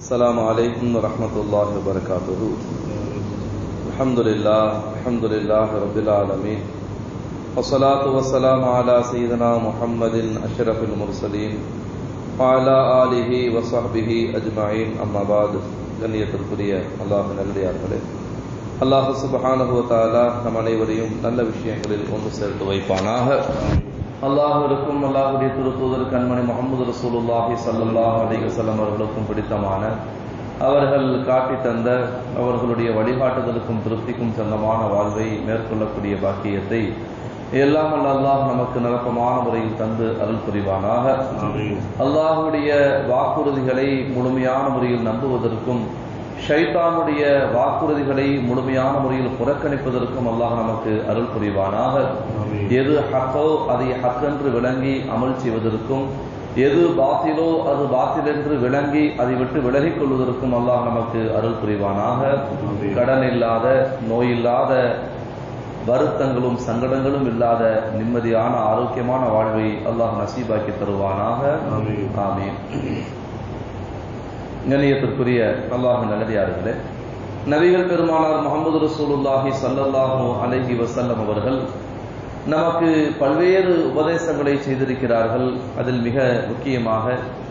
السلام عليكم ورحمة الله وبركاته الحمد لله الحمد لله رب العالمين والصلاة والسلام على سيدنا محمد أشرف المرسلين وعلى آله وصحبه أجمعين أما بعد கண்ணியத்திற்குரிய அல்லாஹ் நல்லடியார்களே அல்லாஹ் சுபஹானஹு வ தஆலா நம் அனைவரையும் நல்ல விஷயங்களில் ஒன்று சேர்த்து வைப்பானாக அல்லாஹ்விற்கும் அல்லாஹ்வுடைய திருத்தூதர் கண்மணி முகமது ரசூலுல்லாஹி ஸல்லல்லாஹு அலைஹி வஸல்லம் அவர்களுக்கும் பிடித்தமான அவர்கள் காட்டி தந்த அவர்களுடைய வழிகாட்டுதலுக்கும் திருப்திக்கும் சொந்தமான வாழ்வை மேற்கொள்ளக்கூடிய பாக்கியத்தை எல்லாம் அல்ல அல்லாஹ் நமக்கு நிரப்பமான முறையில் தந்து அருள் புரிவானாக அல்லாஹுடைய வாக்குறுதிகளை முழுமையான முறையில் நம்புவதற்கும் ஷைத்தானுடைய வாக்குறுதிகளை முழுமையான முறையில் புறக்கணிப்பதற்கும் அல்லாஹ் நமக்கு அருள் புரிவானாக எது ஹக்கோ அதை ஹக்கென்று விளங்கி அமல் செய்வதற்கும் எது பாத்திலோ அது பாத்தில் என்று விளங்கி அதை விட்டு விலகிக் கொள்வதற்கும் அல்லாஹ் நமக்கு அருள் புரிவானாக கடன் இல்லாத நோய் இல்லாத வருத்தங்களும் சங்கடங்களும் இல்லாத நிம்மதியான ஆரோக்கியமான வாழ்வை அல்லாஹ் நசீபாக்கி தருவானாக ஆமீன் கண்ணியத்திற்குரிய அல்லாஹ் நல்லடியார்களே நபிகள் பெருமானார் முகமது ரசூலுல்லாஹி சல்லல்லாஹு அலைஹி வசல்லம் அவர்கள் நமக்கு பல்வேறு உபதேசங்களை செய்திருக்கிறார்கள் அதில் மிக முக்கியமாக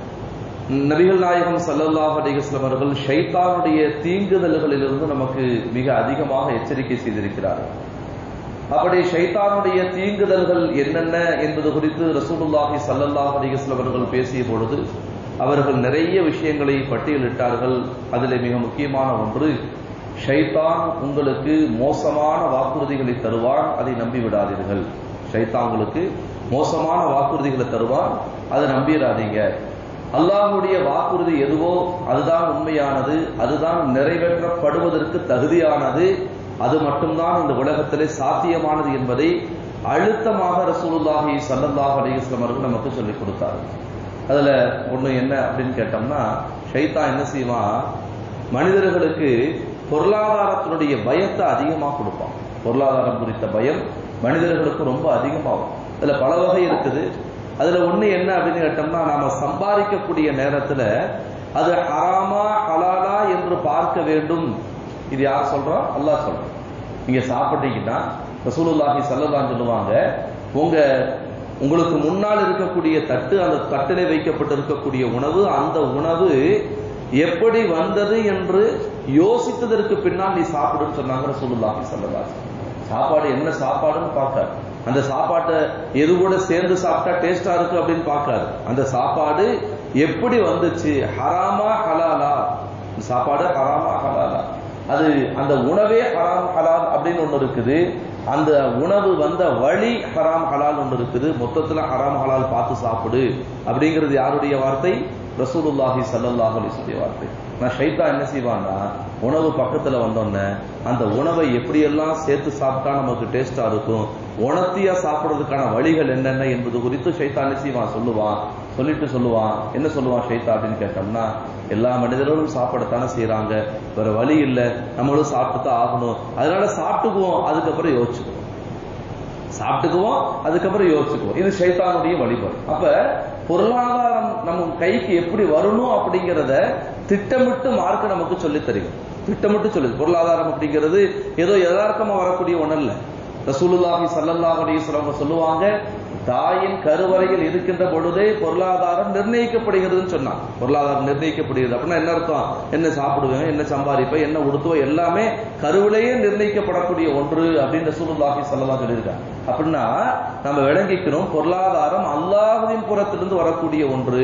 நபிகள் நாயகம் சல்லல்லாஹ் அலிகஸ்லம் அவர்கள் ஷைத்தானுடைய தீங்குதல்களிலிருந்து நமக்கு மிக அதிகமாக எச்சரிக்கை செய்திருக்கிறார்கள் அப்படி ஷைத்தானுடைய தீங்குதல்கள் என்னென்ன என்பது குறித்து ரசூலுல்லாஹி சல்லல்லாஹ் அலிகஸ்லம் அவர்கள் பேசிய பொழுது அவர்கள் நிறைய விஷயங்களை பட்டியலிட்டார்கள் அதில் மிக முக்கியமான ஒன்று ஷைத்தான் உங்களுக்கு மோசமான வாக்குறுதிகளை தருவான் அதை நம்பி விடாதீர்கள் ஷைத்தான் உங்களுக்கு மோசமான வாக்குறுதிகளை தருவான் அதை நம்பிடாதீங்க அல்லாஹுடைய வாக்குறுதி எதுவோ அதுதான் உண்மையானது அதுதான் நிறைவேற்றப்படுவதற்கு தகுதியானது அது மட்டும்தான் இந்த உலகத்திலே சாத்தியமானது என்பதை அழுத்தமாக ரசூலுல்லாஹி சல்லல்லாஹ் அலிஸ்லாம் அவர்கள் நமக்கு சொல்லிக் கொடுத்தார்கள் அதுல ஒண்ணு என்ன அப்படின்னு கேட்டோம்னா ஷைத்தா என்ன செய்வான் மனிதர்களுக்கு பொருளாதாரத்தினுடைய பயத்தை அதிகமாக கொடுப்பான் பொருளாதாரம் குறித்த பயம் மனிதர்களுக்கு ரொம்ப அதிகமாகும் அதுல பல வகை இருக்குது அதுல ஒண்ணு என்ன அப்படின்னு கேட்டோம்னா நாம சம்பாதிக்கக்கூடிய நேரத்துல அது ஹராமா ஹலாலா என்று பார்க்க வேண்டும் இது யார் சொல்றோம் அல்லாஹ் சொல்றோம் நீங்க சாப்பிட்டீங்கன்னா ரசூலுல்லாஹி சல்லல்லான்னு சொல்லுவாங்க உங்க உங்களுக்கு முன்னால் இருக்கக்கூடிய தட்டு அந்த தட்டிலே வைக்கப்பட்டிருக்கக்கூடிய உணவு அந்த உணவு எப்படி வந்தது என்று யோசித்ததற்கு பின்னால் நீ சாப்பிடுன்னு சொன்னாங்க சொல்லுலாஹி சொல்லலாம் சாப்பாடு என்ன சாப்பாடுன்னு பார்க்க அந்த சாப்பாட்டை எது கூட சேர்ந்து சாப்பிட்டா டேஸ்டா இருக்கு அப்படின்னு பார்க்காது அந்த சாப்பாடு எப்படி வந்துச்சு ஹராமா ஹலாலா சாப்பாடு ஹராமா ஹலாலா அது அந்த உணவே ஹராம் ஹலால் அப்படின்னு ஒண்ணு இருக்குது அந்த உணவு வந்த வழி ஹராம் ஹலால் ஒன்று இருக்குது மொத்தத்துல ஹராம் ஹலால் பார்த்து சாப்பிடு அப்படிங்கிறது யாருடைய வார்த்தை ரசூலுல்லாஹி சல்லாஹ் அலிசுடைய வார்த்தை நான் ஷைத்தா என்ன செய்வான்னா உணவு பக்கத்துல வந்தோடனே அந்த உணவை எப்படியெல்லாம் சேர்த்து சாப்பிட்டா நமக்கு டேஸ்டா இருக்கும் உணர்த்தியா சாப்பிடுறதுக்கான வழிகள் என்னென்ன என்பது குறித்து ஷைத்தா என்ன செய்வான் சொல்லுவான் சொல்லிட்டு சொல்லுவான் என்ன சொல்லுவான் ஷைத்தா அப்படின்னு கேட்டோம்னா எல்லா மனிதர்களும் சாப்பிடத்தானே செய்யறாங்க வேற வழி இல்லை நம்மளும் சாப்பிட்டு தான் ஆகணும் அதனால சாப்பிட்டுக்குவோம் அதுக்கப்புறம் யோசிச்சுக்குவோம் சாப்பிட்டுக்குவோம் அதுக்கப்புறம் யோசிச்சுக்குவோம் இது சைத்தானுடைய வழிபாடு அப்ப பொருளாதாரம் நம்ம கைக்கு எப்படி வரணும் அப்படிங்கிறத திட்டமிட்டு மார்க்க நமக்கு சொல்லி தருகும் திட்டமிட்டு சொல்லுது பொருளாதாரம் அப்படிங்கிறது ஏதோ யதார்த்தமா வரக்கூடிய ஒண்ணு இல்ல ரசூலுல்லாஹி சல்லல்லாஹு அலைஹி வஸல்லம் சொல்லுவாங்க தாயின் கருவறையில் இருக்கின்ற பொழுதே பொருளாதாரம் நிர்ணயிக்கப்படுகிறதுன்னு சொன்னான் பொருளாதாரம் நிர்ணயிக்கப்படுகிறது அப்படின்னா என்ன அர்த்தம் என்ன சாப்பிடுவேன் என்ன சம்பாதிப்பேன் என்ன உடுத்துவேன் எல்லாமே கருவிலேயே நிர்ணயிக்கப்படக்கூடிய ஒன்று அப்படின்னு ரசூலுல்லாஹி சல்லல்லாஹு சொல்லியிருக்காங்க அப்படின்னா நம்ம விளங்கிக்கணும் பொருளாதாரம் அல்லாஹுவின் புறத்திலிருந்து வரக்கூடிய ஒன்று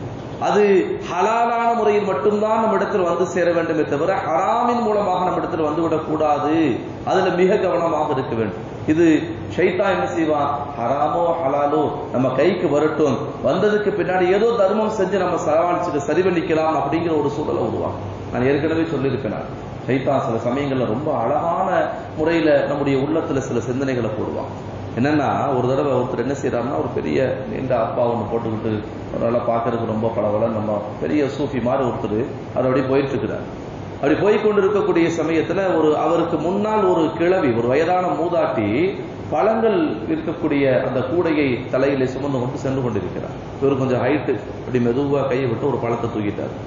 அது ஹலாலான முறையில் மட்டும்தான் நம்ம இடத்தில் வந்து சேர வேண்டுமே தவிர ஹராமின் மூலமாக நம்ம இடத்தில் வந்துவிடக் கூடாது அதுல மிக கவனமாக இருக்க வேண்டும் இது ஷைத்தா என்ன செய்வான் ஹராமோ ஹலாலோ நம்ம கைக்கு வரட்டும் வந்ததுக்கு பின்னாடி ஏதோ தர்மம் செஞ்சு நம்ம சமாளிச்சுட்டு சரி பண்ணிக்கலாம் அப்படிங்கிற ஒரு சூழலை உருவாகும் நான் ஏற்கனவே சொல்லியிருப்பேன் ஷைத்தான் சில சமயங்கள்ல ரொம்ப அழகான முறையில நம்முடைய உள்ளத்துல சில சிந்தனைகளை போடுவான் என்னன்னா ஒரு தடவை ஒருத்தர் என்ன செய்யறாருன்னா ஒரு பெரிய நீண்ட அப்பா ஒன்று போட்டுக்கிட்டு அவரால் பார்க்கறதுக்கு ரொம்ப பளபல நம்ம பெரிய சூஃபி மாதிரி ஒருத்தர் அவர் அப்படியே போயிட்டு இருக்கிறார் அப்படி போய் கொண்டு இருக்கக்கூடிய சமயத்துல ஒரு அவருக்கு முன்னால் ஒரு கிழவி ஒரு வயதான மூதாட்டி பழங்கள் இருக்கக்கூடிய அந்த கூடையை தலையிலே சுமந்து கொண்டு சென்று கொண்டிருக்கிறார் இவர் கொஞ்சம் ஹைட்டு அப்படி மெதுவா கையை விட்டு ஒரு பழத்தை தூக்கிட்டார்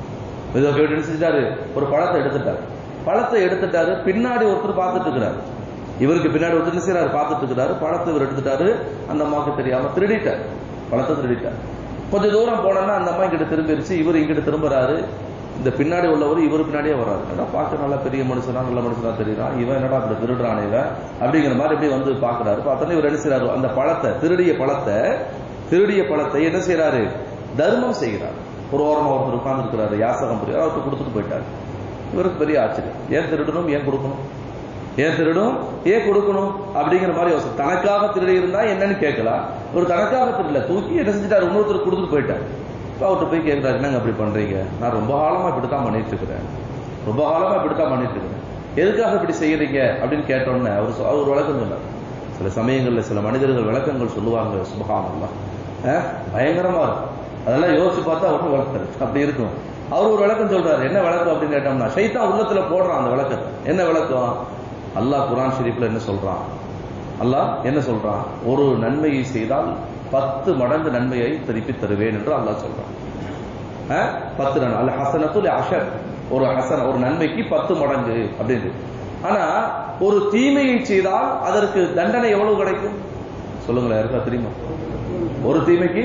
மெதுவா கேட்டு என்ன செஞ்சிட்டாரு ஒரு பழத்தை எடுத்துட்டாரு பழத்தை எடுத்துட்டாரு பின்னாடி ஒருத்தர் பார்த்துட்டு இருக்கிறாரு இவருக்கு பின்னாடி ஒருத்தர் என்ன செய்யறாரு பார்த்துட்டு இருக்கிறாரு பழத்தை இவர் எடுத்துட்டாரு அந்த அம்மாவுக்கு தெரியாம திருடிட்டார் பழத்தை திருடிட்டார் கொஞ்சம் தூரம் போனோன்னா அந்த அம்மா இங்கிட்ட திரும்பிருச்சு இவர் இங்கிட்ட திரும்புறாரு இந்த பின்னாடி உள்ளவர் இவர் பின்னாடியே வர்றாரு என்னடா பார்க்க நல்லா பெரிய மனுஷனா நல்ல மனுஷனா தெரியுறான் இவன் என்னடா அப்படி திருடுறான் இவன் அப்படிங்கிற மாதிரி இப்படி வந்து பாக்குறாரு பார்த்தோன்னே இவர் என்ன செய்யறாரு அந்த பழத்தை திருடிய பழத்தை திருடிய பழத்தை என்ன செய்யறாரு தர்மம் செய்கிறார் ஒரு ஓரமா ஒருத்தர் உட்கார்ந்து இருக்கிறாரு யாசகம் புரியாது அவருக்கு கொடுத்துட்டு போயிட்டாரு இவருக்கு பெரிய ஆச்சரியம் ஏன் திருடணும் ஏன் கொடுக்கணும் ஏன் திருடும் ஏன் கொடுக்கணும் அப்படிங்கிற மாதிரி யோசனை தனக்காக திருடி இருந்தா என்னன்னு கேட்கலாம் ஒரு தனக்காக திருடல தூக்கி என்ன செஞ்சுட்டாரு இன்னொருத்தர் கொடுத்துட்டு போயிட்டாரு இப்போ அவர்கிட்ட போய் கேட்கிறாரு என்னங்க அப்படி பண்றீங்க நான் ரொம்ப காலமா இப்படித்தான் பண்ணிட்டு இருக்கிறேன் ரொம்ப காலமா இப்படித்தான் பண்ணிட்டு இருக்கிறேன் எதுக்காக இப்படி செய்யறீங்க அப்படின்னு கேட்டோன்னே அவர் சொ- அவர் விளக்கம் சொன்னார் சில சமயங்கள்ல சில மனிதர்கள் விளக்கங்கள் சொல்லுவாங்க சுபகானல்லாம் பயங்கரமா இருக்கும் அதெல்லாம் யோசிச்சு பார்த்தா ஒன்றும் விளக்கம் அப்படி இருக்கும் அவர் ஒரு விளக்கம் சொல்றாரு என்ன விளக்கம் அப்படின்னு கேட்டோம்னா ஷைத்தான் உள்ளத்துல போடுறான் அந்த விளக்கத்தை என்ன விளக்கம் அல்லாஹ் குர்ஆன் ஷரீஃப்ல என்ன சொல்றான் அல்லாஹ் என்ன சொல்றான் ஒரு நன்மையை செய்தால் பத்து மடங்கு நன்மையை திருப்பி தருவேன் என்று அல்லாஹ் சொல்றான் அஹ், பத்து நன்மை அல்ல ஹசனத்துல் அஷர் ஒரு ஹசன ஒரு நன்மைக்கு பத்து மடங்கு அப்படின்னு ஆனா ஒரு தீமையை செய்தால் அதற்கு தண்டனை எவ்வளவு கிடைக்கும் சொல்லுங்களேன் யாருக்கா தெரியுமா ஒரு தீமைக்கு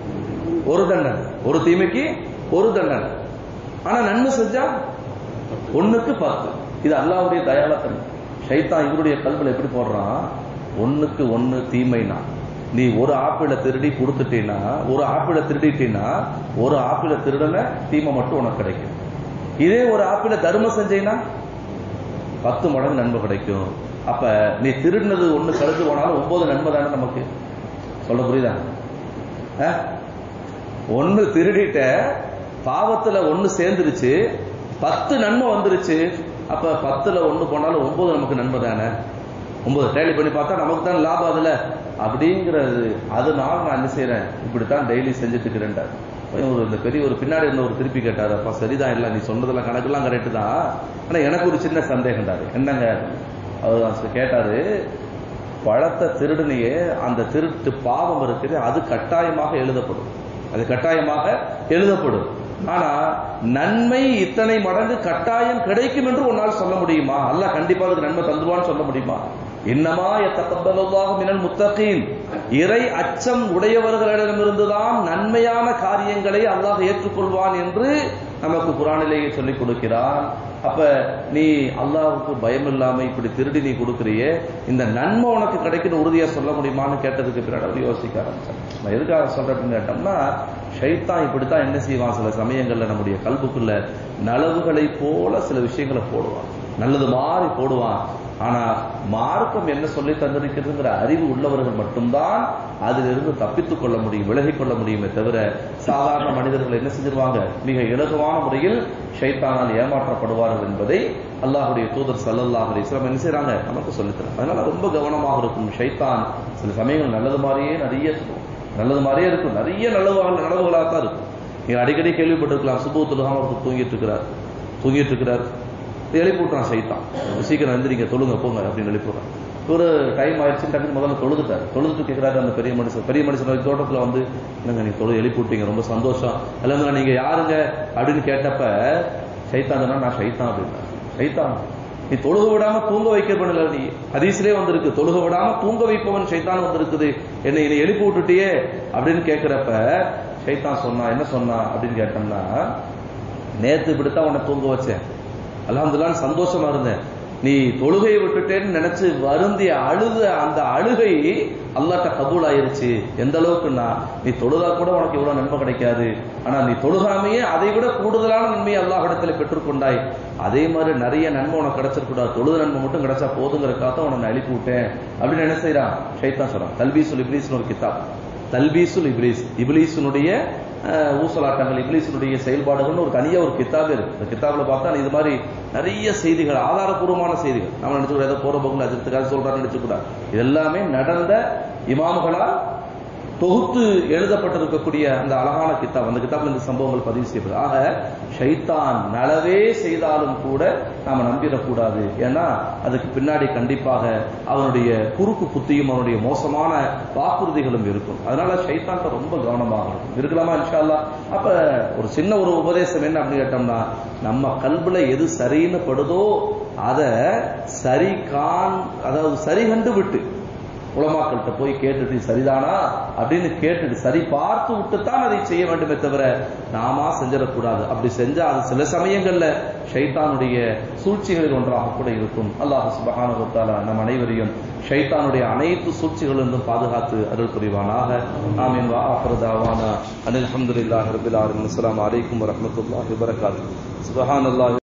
ஒரு தண்டனை ஒரு தீமைக்கு ஒரு தண்டனை ஆனா நன்மை செஞ்சா ஒண்ணுக்கு பத்து இது அல்லாஹ்வுடைய தயாளத்தன்மை ஷைத்தான் இவருடைய கல்வில எப்படி போடுறான் ஒண்ணுக்கு ஒண்ணு தீமைனா நீ ஒரு ஆப்பிள திருடி கொடுத்துட்டீன்னா ஒரு ஆப்பிள திருடிட்டீன்னா ஒரு ஆப்பிள திருடன தீமை மட்டும் உனக்கு கிடைக்கும் இதே ஒரு ஆப்பிள தர்மம் செஞ்சீங்கன்னா பத்து மடங்கு நன்மை கிடைக்கும் அப்ப நீ திருடினது ஒண்ணு கருத்து போனாலும் ஒன்பது நன்மை தானே நமக்கு சொல்ல புரியுதா அஹ்? ஒண்ணு திருடிட்ட பாவத்துல ஒண்ணு சேர்ந்துருச்சு பத்து நன்மை வந்துருச்சு அப்ப பத்துல ஒண்ணு போனாலும் ஒன்பது நமக்கு நன்மை தானே ஒன்பது டேலி பண்ணி பார்த்தா நமக்கு தான் லாபம் அதுல அப்படிங்கிறது அதனால நான் என்ன செய்யறேன் இப்படித்தான் டெய்லி செஞ்சுட்டு இருக்கிறேன்டார் ஒரு இந்த பெரிய ஒரு பின்னாடி இருந்த ஒரு திருப்பி கேட்டாரு அப்பா சரிதான் இல்ல நீ சொன்னதெல்லாம் கணக்கெல்லாம் கரெக்ட் தான் ஆனா எனக்கு ஒரு சின்ன சந்தேகம்டாரு என்னங்க அவர் கேட்டாரு பழத்தை திருடுனையே அந்த திருட்டு பாவம் இருக்குது அது கட்டாயமாக எழுதப்படும் அது கட்டாயமாக எழுதப்படும் ஆனா நன்மை இத்தனை மடங்கு கட்டாயம் கிடைக்கும் என்று உன்னால் சொல்ல முடியுமா அல்லாஹ் கண்டிப்பா அதுக்கு நன்மை தந்துவான்னு சொல்ல முடியுமா இன்னமா எத்தப்பல்லாஹு மினல் முத்தகீன் இறை அச்சம் உடையவர்களிடமிருந்துதான் நன்மையான காரியங்களை அல்லாஹ் ஏற்றுக்கொள்வான் என்று நமக்கு குரானிலேயே சொல்லிக் கொடுக்கிறான் அப்ப நீ அல்லாஹ்வுக்கு பயம் இல்லாம இப்படி திருடி நீ கொடுக்குறியே இந்த நன்மை உனக்கு கிடைக்குன்னு உறுதியா சொல்ல முடியுமான்னு கேட்டதுக்கு பின்னாடி அவர் யோசிக்க ஆரம்பிச்சார் நான் எதுக்காக சொல்றேன்னு கேட்டோம்னா ஷைத்தான் இப்படித்தான் என்ன செய்வான் சில சமயங்கள்ல நம்முடைய கல்புக்குள்ள நலவுகளை போல சில விஷயங்களை போடுவான் நல்லது மாதிரி போடுவான் ஆனா மார்க்கம் என்ன சொல்லி தந்திருக்கிறதுங்கிற அறிவு உள்ளவர்கள் மட்டும்தான் அதிலிருந்து தப்பித்துக் கொள்ள முடியும் விலகிக் கொள்ள முடியுமே தவிர சாதாரண மனிதர்கள் என்ன செஞ்சிருவாங்க மிக இலகுவான முறையில் ஷைத்தானால் ஏமாற்றப்படுவார்கள் என்பதை அல்லாஹுடைய தூதர் சல்லல்லாஹு அலைஹி வஸல்லம் என்ன செய்றாங்க நமக்கு சொல்லித்தராங்க அதனால ரொம்ப கவனமாக இருக்கும் ஷைத்தான் சில சமயங்கள் நல்லது மாதிரியே நிறைய சொல்லுவோம் நல்லது மாதிரியே இருக்கும் நிறைய நல்லவாக நனவுகளாக தான் இருக்கும் நீங்க அடிக்கடி கேள்விப்பட்டிருக்கலாம் சுபு தொழுகாம ஒருத்தர் தூங்கிட்டு இருக்கிறார் தூங்கிட்டு இருக்கிறார் எழுப்பி விட்டுறான் சைத்தான் சீக்கிரம் எந்திரிங்க தொழுங்க போங்க அப்படின்னு எழுப்பி விடுறான் ஒரு டைம் ஆயிடுச்சு டக்குனு முதல்ல தொழுதுட்டார் தொழுதுட்டு கேட்கிறாரு அந்த பெரிய மனுஷன் பெரிய மனுஷன் வந்து தோட்டத்துல வந்து என்னங்க நீங்க தொழு எழுப்பி விட்டீங்க ரொம்ப சந்தோஷம் அல்ல நீங்க யாருங்க அப்படின்னு கேட்டப்ப சைத்தான் சொன்னா நான் சைத்தான் அப்படின்னா சைத்தான் நீ தொழுக விடாம தூங்க வைக்க பண்ணல நீ ஹதீஸ்லயே வந்திருக்கு தொழுக விடாம தூங்க வைப்பவன் சைத்தான் வந்திருக்குது என்னை என்னை எழுப்பி விட்டுட்டியே அப்படின்னு கேட்கிறப்ப சைத்தான் சொன்னா என்ன சொன்னா அப்படின்னு கேட்டோம்னா நேத்து இப்படித்தான் உன்னை தூங்க வச்சேன் அல்ஹம்துலில்லாஹ் சந்தோஷமா இருந்தேன் நீ தொழுகையை விட்டுட்டேன்னு நினைச்சு வருந்திய அழுத அந்த அழுகை அல்லாட்ட கபூல் ஆயிருச்சு எந்த அளவுக்குன்னா நீ தொழுதா கூட உனக்கு இவ்வளவு நன்மை கிடைக்காது ஆனா நீ தொழுகாமையே அதை விட கூடுதலான நன்மையை அல்லாஹிடத்துல பெற்றுக்கொண்டாய் அதே மாதிரி நிறைய நன்மை உனக்கு கிடைச்சிருக்கூடாது தொழுத நன்மை மட்டும் கிடைச்சா போதுங்கிறக்காக உன்னை நான் எழுப்பி விட்டேன் அப்படின்னு என்ன செய்யறான் ஷைத்தான் சொல்றான் தல்பீசுல் இப்லீஸ்னு ஒரு கிதாப் தல்பீசுல் இப்லீஸ் இப்லீஸினுடைய அஹ், ஊசலாட்டங்கள் இப்லீஸினுடைய செயல்பாடுகள்னு ஒரு தனியா ஒரு கித்தாபே இருக்கு இந்த கித்தாப்ல பார்த்தா இது மாதிரி நிறைய செய்திகள் ஆதாரபூர்வமான செய்திகள் நம்ம நினைச்சுக்கூடாது ஏதோ போற போக்குல அஜித்துக்காக சொல்றான்னு நினைச்சுக்கூடாது இது எல்லாமே நடந்த இமாம்களால் தொகுத்து எழுதப்பட்டிருக்கக்கூடிய அந்த அழகான கித்தாப் அந்த கித்தாப்ல இந்த சம்பவங்கள் பதிவு செய்யப்படுது ஆக ஷைத்தான் நலவே செய்தாலும் கூட நாம நம்பிடக்கூடாது ஏன்னா அதுக்கு பின்னாடி கண்டிப்பாக அவனுடைய குறுக்கு புத்தியும் அவனுடைய மோசமான வாக்குறுதிகளும் இருக்கும் அதனால ஷைத்தான்ட்ட ரொம்ப கவனமாக இருக்கும் இருக்கலாமா இன்ஷா அல்லாஹ் அப்ப ஒரு சின்ன ஒரு உபதேசம் என்ன அப்படின்னு கேட்டோம்னா நம்ம கல்வில எது சரின்னு படுதோ அத சரி கான் அதாவது சரி கண்டு விட்டு உலமாக்கள்கிட்ட போய் கேட்டுட்டு சரிதானா அப்படின்னு கேட்டுட்டு சரி பார்த்து விட்டுத்தான் அதை செய்ய வேண்டுமே தவிர நாமா செஞ்சிடக்கூடாது அப்படி செஞ்சா அது சில சமயங்கள்ல ஷைத்தானுடைய சூழ்ச்சிகளில் ஒன்றாக கூட இருக்கும் அல்லாஹ் சுபஹானஹு வ தஆலா நம் அனைவரையும் ஷைத்தானுடைய அனைத்து சூழ்ச்சிகளிலிருந்தும் பாதுகாத்து அருள் புரிவானாக ஆமீன் வா ஆஃபிரு தாவானா அனில் அல்ஹம்துலில்லாஹி ரப்பில் ஆலமீன் அஸ்ஸலாமு அலைக்கும் வரஹ்மத்துல்லாஹி வபரகாத்துஹு சுபஹானல்லாஹி